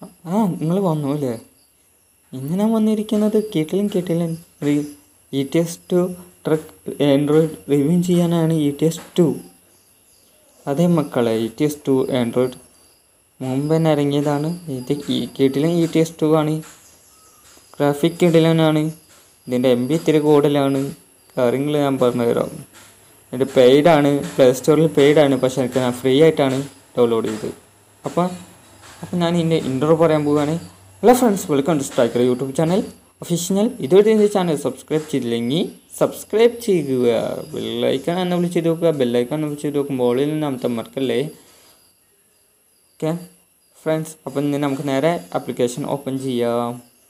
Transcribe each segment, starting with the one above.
ആ നിങ്ങൾ വന്നു അല്ലേ ഇന്ന് ഞാൻ വന്നിരിക്കുന്നത് കിട്ടിലും കിട്ടിലും E T S two truck Android review ചെയ്യാനാണ് ഇ ടി എസ് ടു അതെ മക്കളെ E T S two Android മുമ്പ് തന്നെ ഇറങ്ങിയതാണ് ഇത് ഈ കിട്ടിലും ഇ ടി എസ് ടു ആണ് ഗ്രാഫിക് കിടിലനാണ് ഇതിൻ്റെ എം ബി ഇത്തിരി കൂടുതലാണ് കാര്യങ്ങൾ ഞാൻ പറഞ്ഞു തരാം ഇത് പെയ്ഡാണ് പ്ലേ സ്റ്റോറിൽ പെയ്ഡാണ് പക്ഷെ എനിക്ക് ഞാൻ ഫ്രീ ആയിട്ടാണ് ഡൗൺലോഡ് ചെയ്തത് അപ്പോൾ അപ്പോൾ ഞാൻ ഇതിൻ്റെ ഇൻട്രോ പറയാൻ പോവുകയാണ് hello friends welcome to striker YouTube channel official ഇതുവരെ എൻ്റെ ചാനൽ സബ്സ്ക്രൈബ് ചെയ്തില്ലെങ്കിൽ സബ്സ്ക്രൈബ് ചെയ്യുക ബെല്ലൈക്കൺ എന്നെ വിളിച്ച് നോക്കുക ബെല്ലൈക്കൺ എന്നെ വിളിച്ച് നോക്കുമ്പോൾ ഓളിൽ നിന്ന് അമർത്താൻ മറക്കല്ലേ ഓക്കെ ഫ്രണ്ട്സ് അപ്പം ഇന്ന് നമുക്ക് നേരെ ആപ്ലിക്കേഷൻ ഓപ്പൺ ചെയ്യാം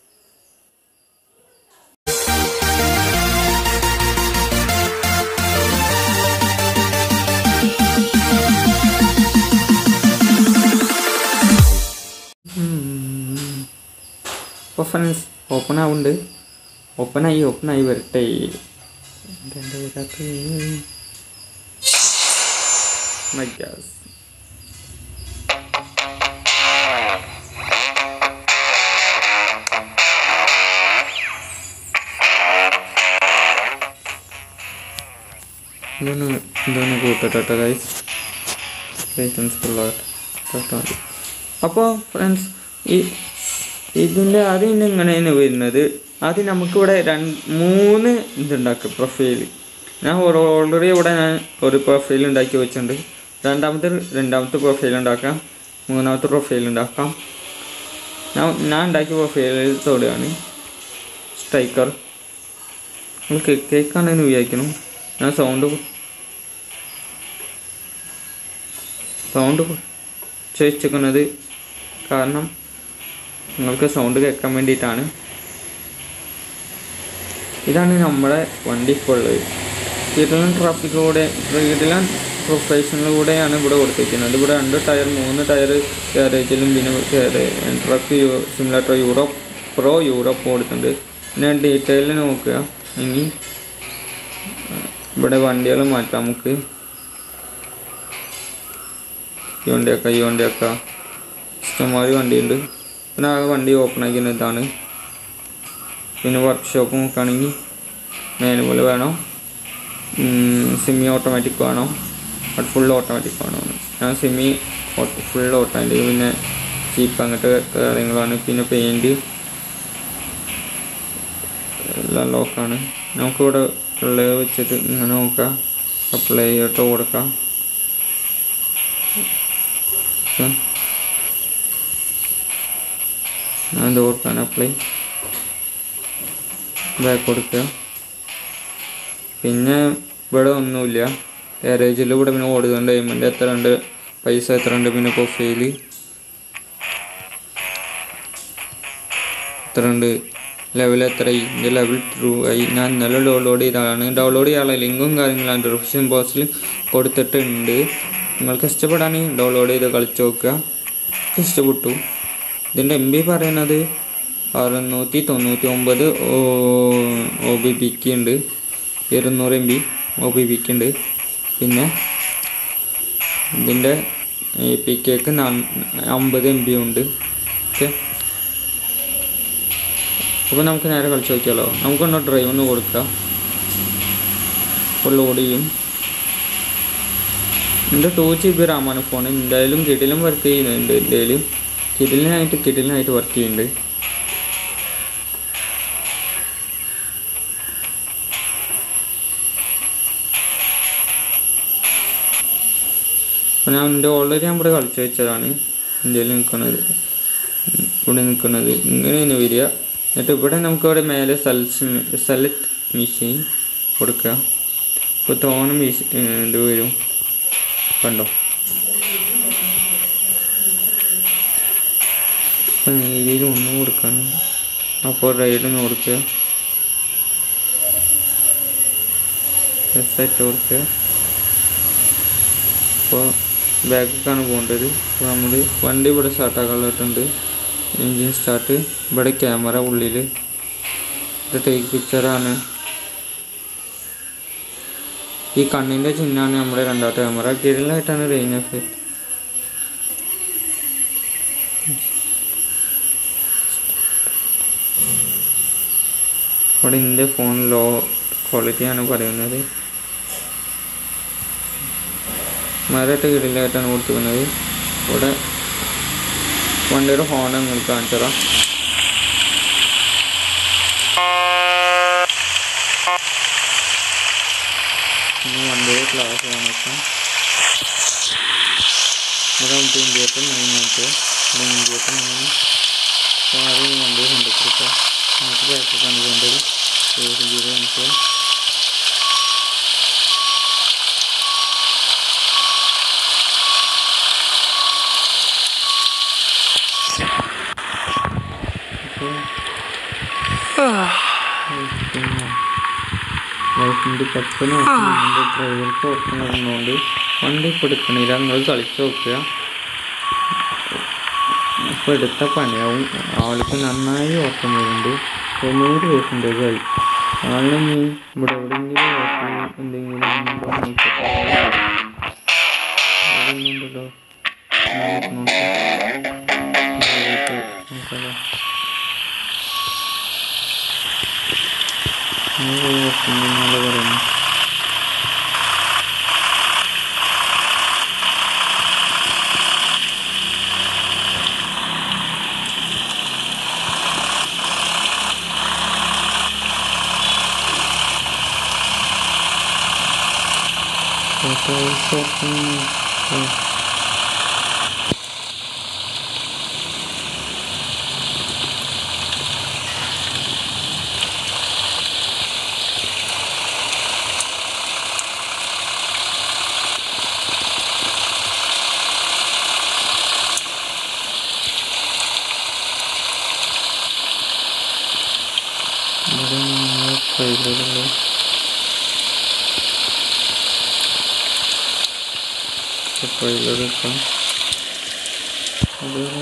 അപ്പോൾ ഫ്രണ്ട്സ് ഓപ്പൺ ആവുന്നുണ്ട് ഓപ്പണായി ഓപ്പണായി വരട്ടെ ഇതെന്താ വരാത്തത്? My gosh. ഇതൊന്ന് ഇതൊന്ന് കൂട്ടട്ടെ ഗൈസ് പേഷ്യൻസ് ഫുള്ളായിട്ട് അപ്പോൾ ഫ്രണ്ട്സ് ഈ ഇതിൻ്റെ ആദ്യം ഇങ്ങനെയാണ് വരുന്നത് ആദ്യം നമുക്കിവിടെ രണ്ട് മൂന്ന് ഇതുണ്ടാക്കും പ്രൊഫൈൽ ഞാൻ ഓൾറെഡി ഇവിടെ ഞാൻ ഒരു പ്രൊഫൈൽ ഉണ്ടാക്കി വെച്ചിട്ടുണ്ട് രണ്ടാമത്തെ രണ്ടാമത്തെ പ്രൊഫൈൽ ഉണ്ടാക്കാം മൂന്നാമത്തെ പ്രൊഫൈൽ ഉണ്ടാക്കാം ഞാൻ ഞാൻ ഉണ്ടാക്കിയ പ്രൊഫൈലിൽ തൊടുകയാണ് സ്ട്രൈക്കർ നിങ്ങൾക്ക് കേൾക്കാണെന്ന് വിചാരിക്കണം ഞാൻ സൗണ്ട് സൗണ്ട് ചോദിച്ചിരിക്കുന്നത് കാരണം നിങ്ങൾക്ക് സൗണ്ട് കേൾക്കാൻ വേണ്ടിയിട്ടാണ് ഇതാണ് നമ്മുടെ വണ്ടി ഇപ്പോൾ ഉള്ളത് കിടലൻ ട്രാഫിക്കിലൂടെ കിടലൻ പ്രൊഫഷനിലൂടെയാണ് ഇവിടെ കൊടുത്തിരിക്കുന്നത് ഇവിടെ രണ്ട് ടയർ മൂന്ന് ടയർ ഗാരേജിലും പിന്നെ truck simulator Europe pro Europe കൊടുത്തിട്ടുണ്ട് പിന്നെ ഡീറ്റെയിൽ നോക്കുക എങ്കിൽ ഇവിടെ വണ്ടികൾ മാറ്റാം നമുക്ക് ഈ വണ്ടിയൊക്കെ ഈ വണ്ടിയൊക്കെ ഇഷ്ടംമാതിരി വണ്ടിയുണ്ട് പിന്നെ ആ വണ്ടി ഓപ്പൺ ആക്കുന്ന ഇതാണ് പിന്നെ വർക്ക്ഷോപ്പ് നോക്കുകയാണെങ്കിൽ മാനുവൽ വേണോ സെമി ഓട്ടോമാറ്റിക് വേണോ അത് ഫുൾ ഓട്ടോമാറ്റിക് വേണോ ഞാൻ സെമി ഫുൾ ഓട്ടോമാറ്റിക് പിന്നെ ചീപ്പ് അങ്ങനത്തെ കാര്യങ്ങളാണ് പിന്നെ പെയിൻറ്റ് എല്ലാം ലോക്കാണ് നമുക്കിവിടെ ഉള്ളത് വെച്ചിട്ട് ഇങ്ങനെ നോക്കാം അപ്ലൈ ചെയ്തിട്ട് കൊടുക്കാം ഓക്കെ ഞാൻ ഇത് കൊടുക്കാൻ അപ്ലൈ ബാക്ക് കൊടുക്കുക പിന്നെ ഇവിടെ ഒന്നുമില്ല ഗാരേജിൽ ഇവിടെ പിന്നെ ഓടുന്നുണ്ട് പേയ്മെൻറ്റ് എത്ര ഉണ്ട് പൈസ എത്ര ഉണ്ട് പിന്നെ പ്രൊഫൈൽ എത്ര ഉണ്ട് ലെവൽ എത്രയായി എൻ്റെ ലെവൽ ത്രൂ ആയി ഞാൻ ഇന്നലെ ഡൗൺലോഡ് ചെയ്തതാണ് ഡൗൺലോഡ് ചെയ്യാനുള്ള ലിങ്കും കാര്യങ്ങളും ഡിസ്ക്രിപ്ഷൻ ബോക്സിൽ കൊടുത്തിട്ടുണ്ട് നിങ്ങൾക്ക് ഇഷ്ടപ്പെടാണെങ്കിൽ ഡൗൺലോഡ് ചെയ്ത് കളിച്ച് നോക്കുക ഇഷ്ടപ്പെട്ടു ഇതിൻ്റെ എം ബി പറയുന്നത് അറുന്നൂറ്റി തൊണ്ണൂറ്റി ഒമ്പത് ഒ ബി പിക്ക് ഉണ്ട് ഇരുന്നൂറ് എം ബി ഒ ബി പിക്ക് ഉണ്ട് പിന്നെ ഇതിൻ്റെ പി കെക്ക് അമ്പത് എം ബി ഉണ്ട് ഓക്കെ അപ്പോൾ നമുക്ക് നേരെ കളിച്ച് നോക്കിയാലോ നമുക്കൊന്ന് ഡ്രൈവ് ഒന്ന് കൊടുക്കാം അപ്പോൾ ലോഡ് ചെയ്യും എൻ്റെ ടു ജി ബി റാമാണ് ഫോൺ എന്തായാലും കിടിലും വർക്ക് ചെയ്യുന്നുണ്ട് എന്തായാലും കിടിലിനായിട്ട് കിടിലിനായിട്ട് വർക്ക് ചെയ്യുന്നുണ്ട് അപ്പോൾ ഞാൻ എൻ്റെ ഓൾറെഡി ഞാൻ ഇവിടെ കളിച്ചു വെച്ചതാണ് ഇന്ത്യയിൽ നിൽക്കുന്നത് ഇവിടെ നിൽക്കുന്നത് ഇങ്ങനെയാണ് വരിക എന്നിട്ട് ഇവിടെ നമുക്ക് ഇവിടെ മേലെ സെൽസ് സെലക്ട് മെഷീൻ കൊടുക്കുക ഇപ്പോൾ തോന്നും മെഷീൻ ഇത് വരും കണ്ടോ അപ്പം രീതിയിൽ ഒന്നും കൊടുക്കണം അപ്പോൾ റൈഡൊന്ന് കൊടുക്കുക സെറ്റ് കൊടുക്കുക അപ്പോൾ ബാക്കിലേക്കാണ് പോകേണ്ടത് അപ്പോൾ നമ്മൾ വണ്ടി ഇവിടെ സ്റ്റാർട്ടാക്കാനുള്ളതായിട്ടുണ്ട് എൻജിൻ സ്റ്റാർട്ട് ഇവിടെ ക്യാമറ ഉള്ളിൽ ഇത് ടേക്ക് പിക്ചറാണ് ഈ കണ്ണിൻ്റെ ചിഹ്നമാണ് നമ്മുടെ രണ്ടാമത്തെ ക്യാമറ കിരലായിട്ടാണ് റെയിൻ എഫക്റ്റ് ഇവിടെ എൻ്റെ ഫോൺ ലോ ക്വാളിറ്റിയാണ് പറയുന്നത് മരത്തെ കിടിലായിട്ടാണ് കൊടുത്തിരിക്കുന്നത് ഇവിടെ വണ്ടിയുടെ ഹോൺ നിങ്ങൾക്ക് കാണിച്ചു തരാം ഇനി വണ്ടിയുടെ ക്ലാസ് കാണിക്കാം ഇവിടെ നമുക്ക് ഇന്ത്യത്തെ മെയിൻ ആയിട്ട് ഇവിടെ ഇന്ത്യത്തെ മെയിൻ അപ്പോൾ ആദ്യം വണ്ടി കണ്ടിട്ട് നമുക്ക് ബാക്ക് കണ്ടുകൊണ്ടൊരു ഏഴ് ജീരോ നമുക്ക് ലൈഫിൻ്റെ പെട്ടെന്ന് ഡ്രൈവർക്ക് ഓർക്കണമെന്നുകൊണ്ട് വണ്ടി ഇപ്പോൾ എടുക്കണില്ല നിങ്ങൾ കളിച്ച് നോക്കുക ഇപ്പോൾ എടുത്ത പണിയാവും ആൾക്ക് നന്നായി ഓർക്കം വരുന്നുണ്ട് തൊണ്ണൂറ് വയസ്സിൻ്റെ കളി ആളിന് നീ ഇവിടെ എവിടെയെങ്കിലും ഓർക്കം എന്തെങ്കിലും ഉണ്ടോ എന്ന് നോക്കട്ടെ. അവിടെ ഒന്നുമില്ലല്ലോ. നോക്ക് നോക്ക്. നോക്ക്. നോക്കാലോ. നീ പോയി ഓർക്കുന്നുണ്ടെന്നാണ് പറയുന്നത് ഫോട്ടോസ് ഓർക്കുന്നു ഇവിടെ നമ്മൾ ട്രെയിലറുകൾ ട്രെയിലർ എടുക്കാം അതൊരു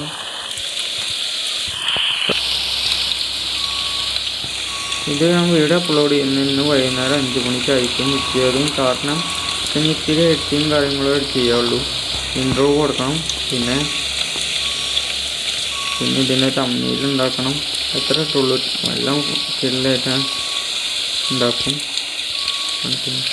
ഇത് ഞാൻ വീഡിയോ അപ്ലോഡ് ചെയ്യുന്ന ഇന്ന് വൈകുന്നേരം അഞ്ച് മണിക്കായിരിക്കും മിക്കതും കാരണം പിന്നെ ഇത്തിരി എഡിറ്റിങ് കാര്യങ്ങളും ചെയ്യാവുള്ളൂ ഇൻട്രോ കൊടുക്കണം പിന്നെ പിന്നെ ഇതിൻ്റെ തമ്മിൽ ഉണ്ടാക്കണം എത്ര ഇട്ടുള്ളൂ എല്ലാം കിടലായിട്ട് ഉണ്ടാക്കും കാണിക്കുന്നു.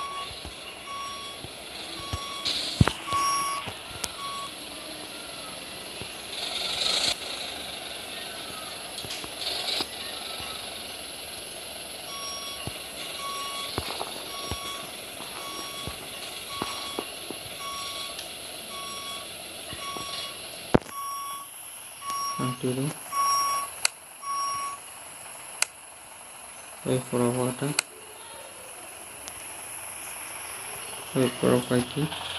കാണിച്ചു വൈഫർ ഓഫാകട്ടെ വൈഫർ ഓഫാക്കി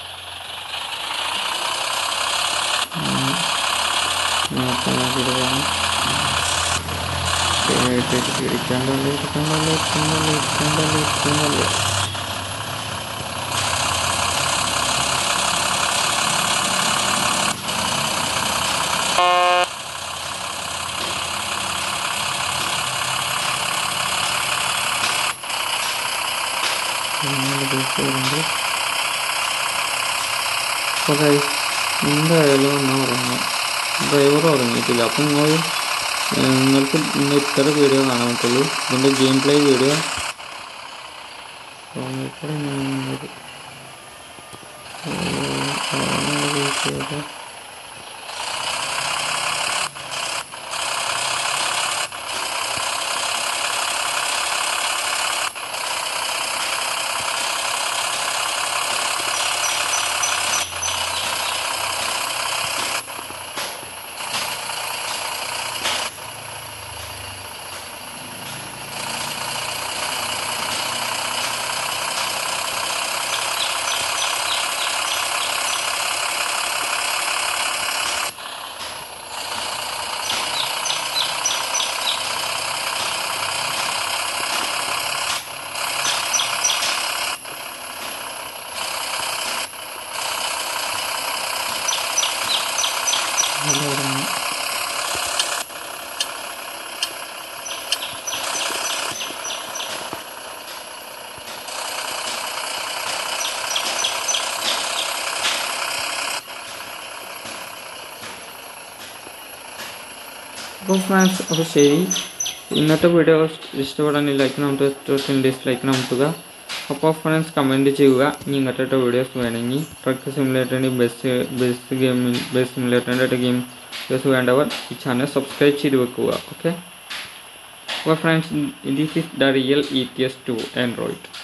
ഇരിക്കണ്ടല്ലോ ഇരിക്കണ്ടല്ലോ ഇരിക്കണ്ടല്ലോ ഇരിക്കണ്ടല്ലോ ഇരിക്കണ്ടല്ലോ വരുന്നുണ്ട് അപ്പോൾ ഗൈസ് എന്തായാലും ഒന്ന് ഉറങ്ങാം ഡ്രൈവർ ഉറങ്ങിയിട്ടില്ല അപ്പം നിങ്ങൾ നിങ്ങൾക്ക് ഇന്ന് ഇത്ര വീഡിയോ കാണാൻ പറ്റുള്ളൂ ഇതിൻ്റെ ഗെയിം പ്ലേ വീഡിയോ അപ്പോൾ ഫ്രാൻസ് അപ്പോൾ ശരി ഇന്നത്തെ വീഡിയോ ഇഷ്ടപ്പെടാൻ ലൈക്ക് നമുക്ക് ഇഷ്ടത്തിന് ഡിസ്ലൈക്ക് നമുക്കുക അപ്പോൾ ഫ്രണ്ട്സ് കമൻറ്റ് ചെയ്യുക ഇനി ഇങ്ങനത്തെ വീഡിയോസ് വേണമെങ്കിൽ ട്രക്ക് സിമുലേറ്ററിൻ്റെ ബസ് ബസ് ഗെയിമിൽ ബസ് സിമുലേറ്ററിൻ്റെ ഗെയിം വീഡിയോസ് വേണ്ടവർ ഈ ചാനൽ സബ്സ്ക്രൈബ് ചെയ്ത് വെക്കുക ഓക്കെ അപ്പോൾ friends this is the real E T S two Android